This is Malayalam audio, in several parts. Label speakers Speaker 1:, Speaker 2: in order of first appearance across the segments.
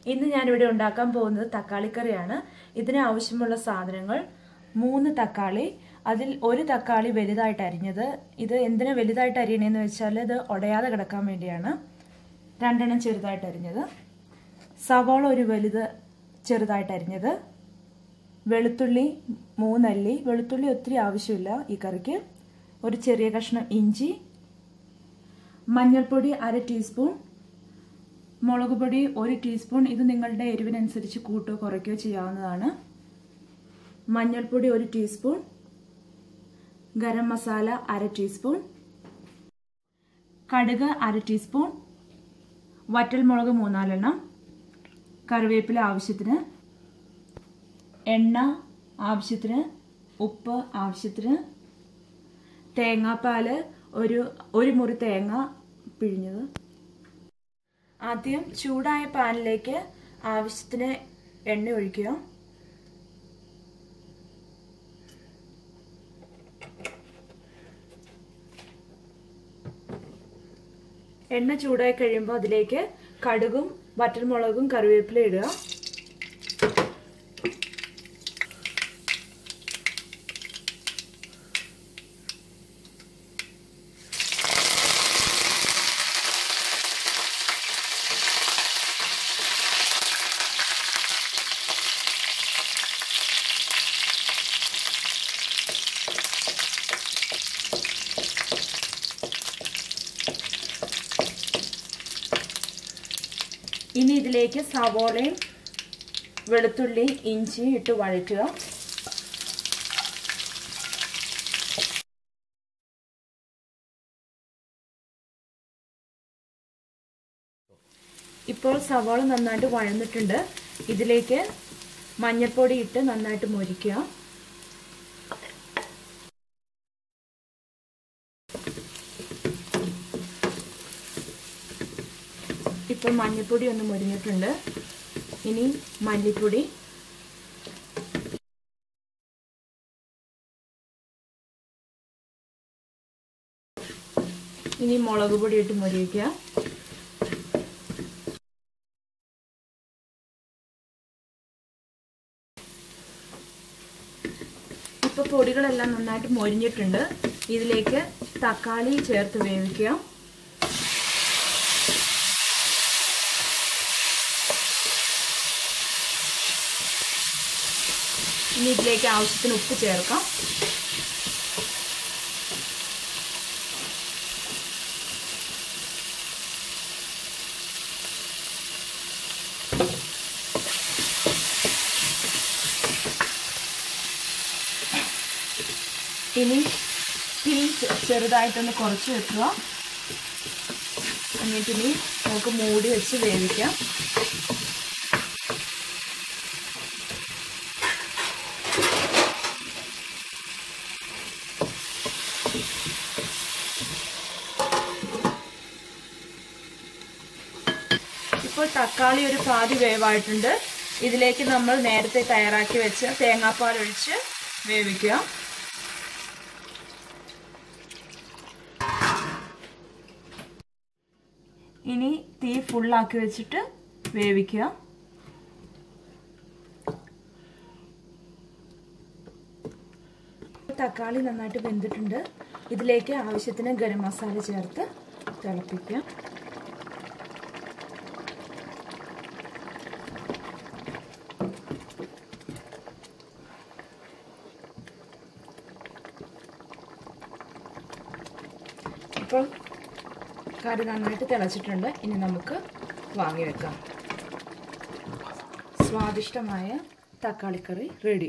Speaker 1: ഇന്ന് ഞാനിവിടെ ഉണ്ടാക്കാൻ പോകുന്നത് തക്കാളിക്കറിയാണ് ഇതിന് ആവശ്യമുള്ള സാധനങ്ങൾ മൂന്ന് തക്കാളി അതിൽ ഒരു തക്കാളി വലുതായിട്ട് അരിഞ്ഞത് ഇത് എന്തിനാ വലുതായിട്ട് അരിയണേന്ന് വെച്ചാൽ ഇത് ഉടയാതെ കിടക്കാൻ വേണ്ടിയാണ് രണ്ടെണ്ണം ചെറുതായിട്ട് അരിഞ്ഞത് സവാള ഒരു വലുത് ചെറുതായിട്ട് അരിഞ്ഞത് വെളുത്തുള്ളി മൂന്നല്ലി വെളുത്തുള്ളി ഒത്തിരി ആവശ്യമില്ല ഈ കറിക്ക് ഒരു ചെറിയ കഷ്ണം ഇഞ്ചി മഞ്ഞൾപ്പൊടി അര ടീസ്പൂൺ മുളക് പൊടി ഒരു ടീസ്പൂൺ ഇത് നിങ്ങളുടെ എരിവിനനുസരിച്ച് കൂട്ടുകയോ കുറയ്ക്കുകയോ ചെയ്യാവുന്നതാണ് മഞ്ഞൾപ്പൊടി ഒരു ടീസ്പൂൺ ഗരം മസാല അര ടീസ്പൂൺ കടുക് അര ടീസ്പൂൺ വറ്റൽമുളക് മൂന്നാലെണ്ണം കറിവേപ്പില ആവശ്യത്തിന് എണ്ണ ആവശ്യത്തിന് ഉപ്പ് ആവശ്യത്തിന് തേങ്ങാപ്പാൽ ഒരു ഒരു മുറി തേങ്ങ പിഴിഞ്ഞത് ആദ്യം ചൂടായ പാനിലേക്ക് ആവശ്യത്തിന് എണ്ണ ഒഴിക്കുക എണ്ണ ചൂടായി കഴിയുമ്പോൾ അതിലേക്ക് കടുകും വറ്റൽമുളകും കറിവേപ്പില ഇടുക ഇനി ഇതിലേക്ക് സവോളയും വെളുത്തുള്ളി ഇഞ്ചി ഇട്ട് വഴറ്റുക ഇപ്പോൾ സവാള നന്നായിട്ട് വഴന്നിട്ടുണ്ട് ഇതിലേക്ക് മഞ്ഞൾപ്പൊടി ഇട്ട് നന്നായിട്ട് മൊരിക്കുക ഇപ്പോൾ മഞ്ഞൾപ്പൊടി ഒന്ന് മുരിഞ്ഞിട്ടുണ്ട് ഇനി മല്ലിപ്പൊടി ഇനി മുളക് പൊടി ഇട്ട് മുരിക്കുക ഇപ്പൊ പൊടികളെല്ലാം നന്നായിട്ട് മൊരിഞ്ഞിട്ടുണ്ട് ഇതിലേക്ക് തക്കാളി ചേർത്ത് വേവിക്കുക ഇനി ഇതിലേക്ക് ആവശ്യത്തിന് ഉപ്പ് ചേർക്കാം ഇനി തീ ചെറുതായിട്ടൊന്ന് കുറച്ച് വെക്കുക എന്നിട്ടിനി നമുക്ക് മൂടി വെച്ച് വേവിക്കാം ഇപ്പോൾ തക്കാളി ഒരു പാതി വേവായിട്ടുണ്ട് ഇതിലേക്ക് നമ്മൾ നേരത്തെ തയ്യാറാക്കി വെച്ച് തേങ്ങാപ്പാൽ ഒഴിച്ച് വേവിക്കുക ഇനി തീ ഫുള്ളാക്കി വെച്ചിട്ട് വേവിക്കുക തക്കാളി നന്നായിട്ട് വെന്തിട്ടുണ്ട് ഇതിലേക്ക് ആവശ്യത്തിന് ഗരം മസാല ചേർത്ത് തിളപ്പിക്കുക ഇപ്പോൾ കറി നന്നായിട്ട് തിളച്ചിട്ടുണ്ട് ഇനി നമുക്ക് വാങ്ങി വെക്കാം സ്വാദിഷ്ടമായ തക്കാളിക്കറി റെഡി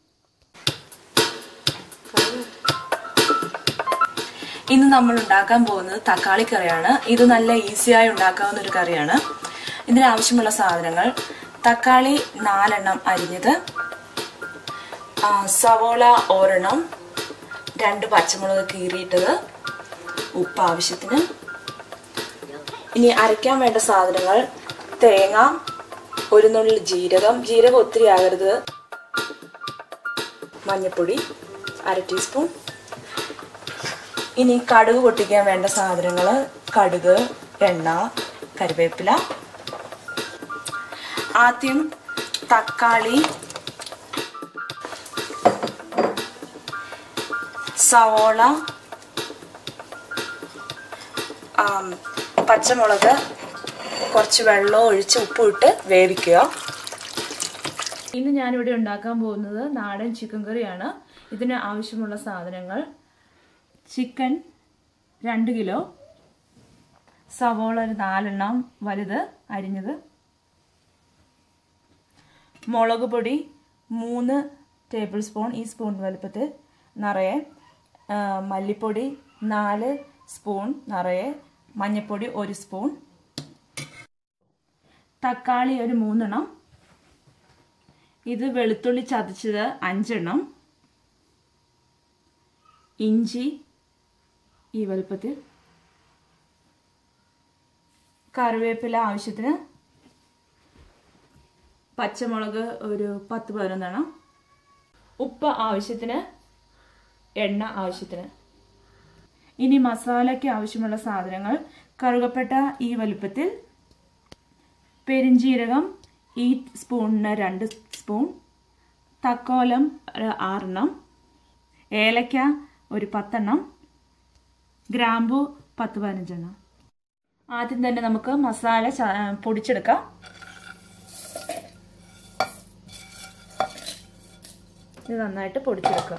Speaker 1: ഇന്ന് നമ്മൾ ഉണ്ടാക്കാൻ പോകുന്നത് തക്കാളി കറിയാണ് ഇത് നല്ല ഈസിയായി ഉണ്ടാക്കാവുന്ന ഒരു കറിയാണ് ഇതിനാവശ്യമുള്ള സാധനങ്ങൾ തക്കാളി നാലെണ്ണം അരിഞ്ഞത് സവോള ഒരെണ്ണം രണ്ട് പച്ചമുളക് കീറിയിട്ടത് ഉപ്പ് ആവശ്യത്തിന് ഇനി അരയ്ക്കാൻ വേണ്ട സാധനങ്ങൾ തേങ്ങ ഒരു നുള്ളിൽ ജീരകം ജീരകം ഒത്തിരി ആകരുത് മഞ്ഞൾപ്പൊടി അര ടീസ്പൂൺ ഇനി കടുക് പൊട്ടിക്കാൻ വേണ്ട സാധനങ്ങൾ കടുക് എണ്ണ കറിവേപ്പില ആദ്യം തക്കാളി സവോള ആം, പച്ചമുളക് കുറച്ച് വെള്ളം ഒഴിച്ച് ഉപ്പിട്ട് വേവിക്കുക ഇന്ന് ഞാനിവിടെ ഉണ്ടാക്കാൻ പോകുന്നത് നാടൻ ചിക്കൻ കറിയാണ് ഇതിന് ആവശ്യമുള്ള സാധനങ്ങൾ ചിക്കൻ രണ്ട് കിലോ സവോള ഒരു നാലെണ്ണം വലുത് അരിഞ്ഞത് മുളക് പൊടി മൂന്ന് ടേബിൾ സ്പൂൺ ഈ സ്പൂൺ വലുപ്പത്തിൽ നിറയെ ആ, മല്ലിപ്പൊടി നാല് സ്പൂൺ നിറയെ മഞ്ഞൾപ്പൊടി ഒരു സ്പൂൺ തക്കാളി ഒരു മൂന്നെണ്ണം ഇത് വെളുത്തുള്ളി ചതച്ചത് അഞ്ചെണ്ണം ഇഞ്ചി ഈ വലുപ്പത്തിൽ കറിവേപ്പില ആവശ്യത്തിന് പച്ചമുളക് ഒരു പത്ത് പതിനൊന്നെണ്ണം ഉപ്പ് ആവശ്യത്തിന് എണ്ണ ആവശ്യത്തിന് ഇനി മസാലയ്ക്ക് ആവശ്യമുള്ള സാധനങ്ങൾ കറുകപ്പെട്ട ഈ വലുപ്പത്തിൽ പെരിഞ്ജീരകം ഈ സ്പൂണിന് രണ്ട് സ്പൂൺ തക്കോലം ഒരു ആറെണ്ണം ഏലക്ക ഒരു പത്തെണ്ണം ഗ്രാമ്പു പത്ത് പതിനഞ്ചെണ്ണം ആദ്യം തന്നെ നമുക്ക് മസാല ച- പൊടിച്ചെടുക്കാം ഇത് നന്നായിട്ട് പൊടിച്ചെടുക്കാം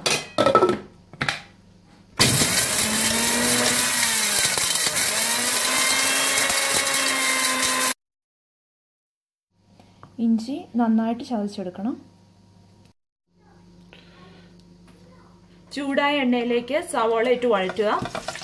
Speaker 1: ഇഞ്ചി നന്നായിട്ട് ചതച്ചെടുക്കണം ചൂടായ എണ്ണയിലേക്ക് സവോള ഇട്ട് വഴറ്റുക